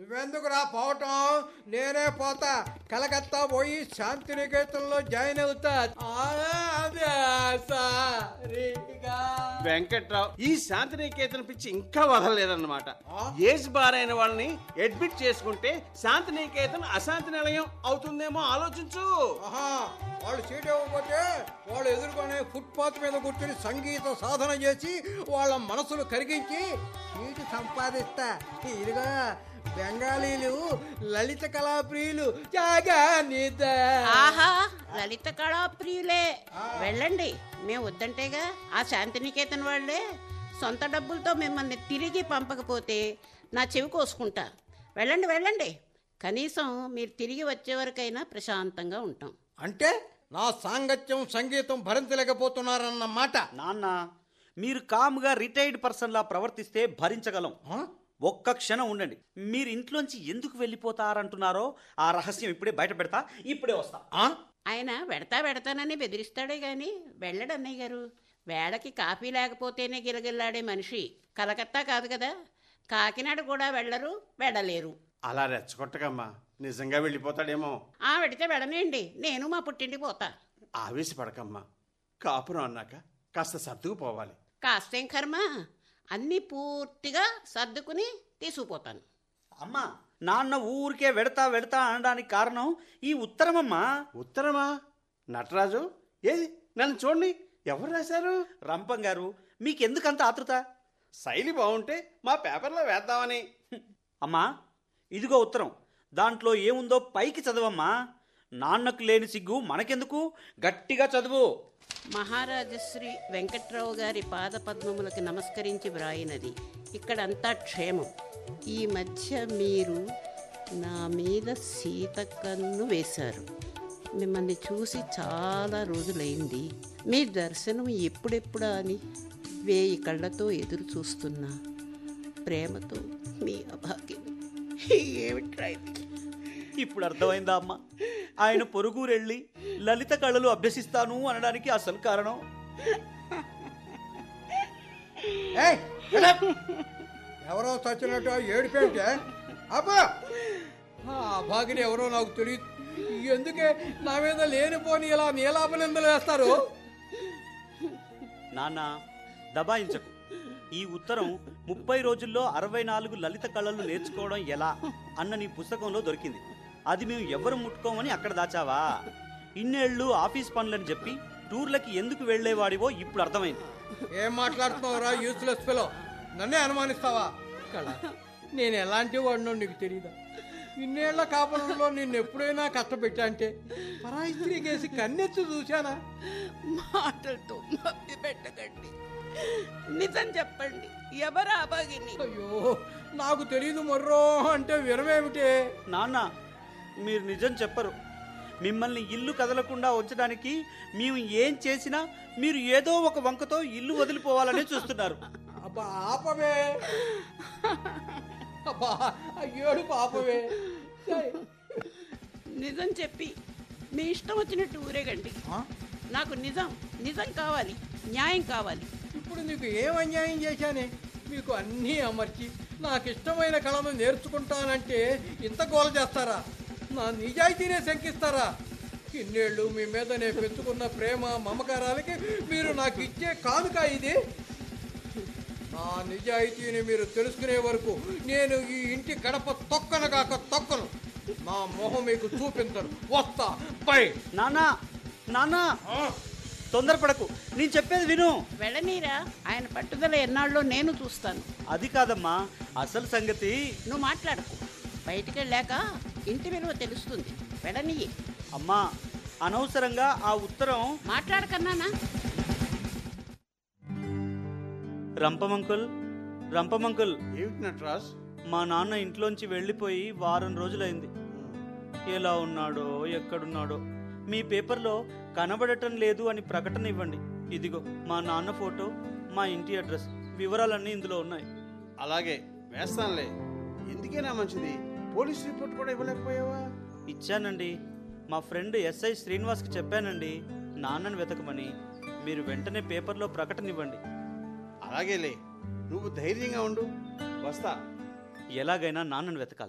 నువ్వెందుకురా పోవటం నేనే పోతా కలకత్తా పోయి శాంతినికేతన్లో జాయిన్ అవుతా అదే సారీగా. వెంకట్రావు ఈ శాంతినికేతన్ పిచ్చి ఇంకా వదలలేదన్నమాట ఆ? ఏజ్ బార్ అయిన వాళ్ళని అడ్మిట్ చేసుకుంటే శాంతినికేతన్ అశాంతి నిలయం అవుతుందేమో ఆలోచించు ఆహా వాళ్ళు సీట్ ఇవ్వకపోతే వాళ్ళు ఎదుర్కొనే ఫుట్పాత్ మీద కూర్చొని సంగీత సాధన చేసి వాళ్ళ మనసులు కరిగించి సీటు సంపాదిస్తా ఇదిగా బెంగాలీలు లలిత కళాప్రియులు జాగా నిద ఆహా లలిత కళాప్రియులే వెళ్ళండి మేము వద్దంటేగా ఆ శాంతినికేతన్ వాళ్ళే సొంత డబ్బులతో మిమ్మల్ని తిరిగి పంపకపోతే నా చెవి కోసుకుంటా వెళ్ళండి వెళ్ళండి కనీసం మీరు తిరిగి వచ్చే వరకైనా ప్రశాంతంగా ఉంటాం అంటే నా సాంగత్యం సంగీతం భరించలేకపోతున్నారన్న మాట నాన్న మీరు కామ్గా రిటైర్డ్ పర్సన్లా ప్రవర్తిస్తే భరించగలం ఆ? ఒక్క క్షణం ఉండండి మీరు ఇంట్లోంచి ఎందుకు వెళ్ళిపోతారంటున్నారో ఆ రహస్యం ఇప్పుడే బయట పెడతా ఇప్పుడే వస్తా ఆ? ఆయన వెడతా వెడతానని బెదిరిస్తాడే గాని వెళ్ళడు అన్నయ్య గారు వేళకి కాఫీ లేకపోతేనే గిలగిల్లాడే మనిషి కలకత్తా కాదు కదా కాకినాడ కూడా వెళ్ళరు వెళ్ళలేరు అలా రెచ్చగొట్టకమ్మా నిజంగా వెళ్ళిపోతాడేమో ఆ వెడితే వెడనేయండి నేను మా పుట్టింటికి పోతా ఆవేశపడకమ్మా కాపురం అన్నాక కాస్త సర్దుకుపోవాలి కాస్తేం కర్మ అన్నీ పూర్తిగా సర్దుకుని తీసుకుపోతాను అమ్మా నాన్న ఊరికే వెడతా వెడతా అనడానికి కారణం ఈ ఉత్తరమమ్మా ఉత్తరమా నటరాజు ఏది నన్ను చూడండి ఎవరు రాశారు రంపం గారు మీకెందుకంత ఆతృత శైలి బాగుంటే మా పేపర్లో వేద్దామని అమ్మా ఇదిగో ఉత్తరం దాంట్లో ఏముందో పైకి చదవమ్మా నాన్నకు లేని సిగ్గు మనకెందుకు గట్టిగా చదువు మహారాజశ్రీ వెంకట్రావు గారి పాద పద్మములకు నమస్కరించి వ్రాయినది ఇక్కడంతా క్షేమం ఈ మధ్య మీరు నా మీద సీత కన్ను వేశారు మిమ్మల్ని చూసి చాలా రోజులైంది మీ దర్శనం ఎప్పుడెప్పుడా అని వేయి కళ్ళతో ఎదురు చూస్తున్నా ప్రేమతో మీ అభాగ్యం ఏమిట్రా ఇది? ఇప్పుడు అర్థమైందా అమ్మా ఆయన పొరుగురెళ్ళి లలిత కళలు అభ్యసిస్తాను అనడానికి అసలు కారణం ఏయ్, get up. ఎవరో చచ్చినట్టు ఏడిపోయింటే అబ్బా ఆ భాగిని ఎవరో నాకు తెలియదు ఎందుకే నా మీద లేనిపోని ఇలా నీలాపనిందలు వేస్తారు నాన్న దబాయించకు ఈ ఉత్తరం ముప్పై రోజుల్లో అరవై నాలుగు లలిత కళలు నేర్చుకోవడం ఎలా అన్న నీ పుస్తకంలో దొరికింది అది మేము ఎవ్వరు ముట్టుకోమని అక్కడ దాచావా ఇన్నేళ్ళు ఆఫీస్ పనులని చెప్పి టూర్లకి ఎందుకు వెళ్ళేవాడివో ఇప్పుడు అర్థమైంది ఏం మాట్లాడుతున్నావురా యూస్లెస్ ఫెలో నన్నే అనుమానిస్తావా కళ నేను ఎలాంటి వాడినో నీకు తెలియదా ఇన్నేళ్ల కాపురంలో నిన్ను ఎప్పుడైనా కష్టపెట్టా అంటే పరాయి స్త్రీ కేసి కన్నెత్తి చూశానా మాటలతో మభ్య పెట్టకండి నిజం చెప్పండి ఎవరు అభాగిని అయ్యో నాకు తెలియదు మొర్రో అంటే వినమేమిటే నాన్న మీరు నిజం చెప్పరు మిమ్మల్ని ఇల్లు కదలకుండా ఉంచడానికి మేము ఏం చేసినా మీరు ఏదో ఒక వంకతో ఇల్లు వదిలిపోవాలనే చూస్తున్నారు అబ్బా ఆపవే అబ్బా అయ్యోడు పాపవే సరే. నిజం చెప్పి మీ ఇష్టం వచ్చినట్టు ఊరేగండి ఆ? నాకు నిజం నిజం కావాలి న్యాయం కావాలి ఇప్పుడు నీకు ఏం అన్యాయం చేశానే మీకు అన్నీ అమర్చి నాకు ఇష్టమైన కళను నేర్చుకుంటానంటే ఇంత గోల చేస్తారా నా నిజాయితీనే శంకిస్తారా ఇన్నేళ్ళు మీ మీద నేను పెంచుకున్న ప్రేమ మమకారాలకి మీరు నాకు ఇచ్చే కానుక ఇది నా నిజాయితీని మీరు తెలుసుకునే వరకు నేను ఈ ఇంటి గడప తొక్కను కాక తొక్కను నా మొహం మీకు చూపించను వస్తా పై నాన్న నాన్న తొందరపడకు నేను చెప్పేది విను వెళ్ళనీరా ఆయన పట్టుదల ఎన్నాళ్ళో నేను చూస్తాను అది కాదమ్మా అసలు సంగతి నువ్వు మాట్లాడకు బయటికి వెళ్ళాక ఇంటి విలువ తెలుస్తుంది వెళ్ళనీయి అమ్మా అనవసరంగా ఆ ఉత్తరం మాట్లాడకన్నానా రంపమంకుల్ రంపమంకుల్ ఏమిటి నటరాజ్ మా నాన్న ఇంట్లోంచి వెళ్ళిపోయి వారం రోజులైంది ఎలా ఉన్నాడో ఎక్కడున్నాడో మీ పేపర్లో కనబడటం లేదు అని ప్రకటన ఇవ్వండి ఇదిగో మా నాన్న ఫోటో మా ఇంటి అడ్రస్ వివరాలన్నీ ఇందులో ఉన్నాయి అలాగే వేస్తానులే ఎందుకైనా మంచిది పోలీస్ రిపోర్ట్ కూడా ఇవ్వలేకపోయావా ఇచ్చానండి మా ఫ్రెండ్ ఎస్ఐ శ్రీనివాస్కి చెప్పానండి నాన్నని వెతకమని మీరు వెంటనే పేపర్లో ప్రకటన ఇవ్వండి అలాగేలే నువ్వు ధైర్యంగా ఉండు వస్తా ఎలాగైనా నాన్నని వెతకాలి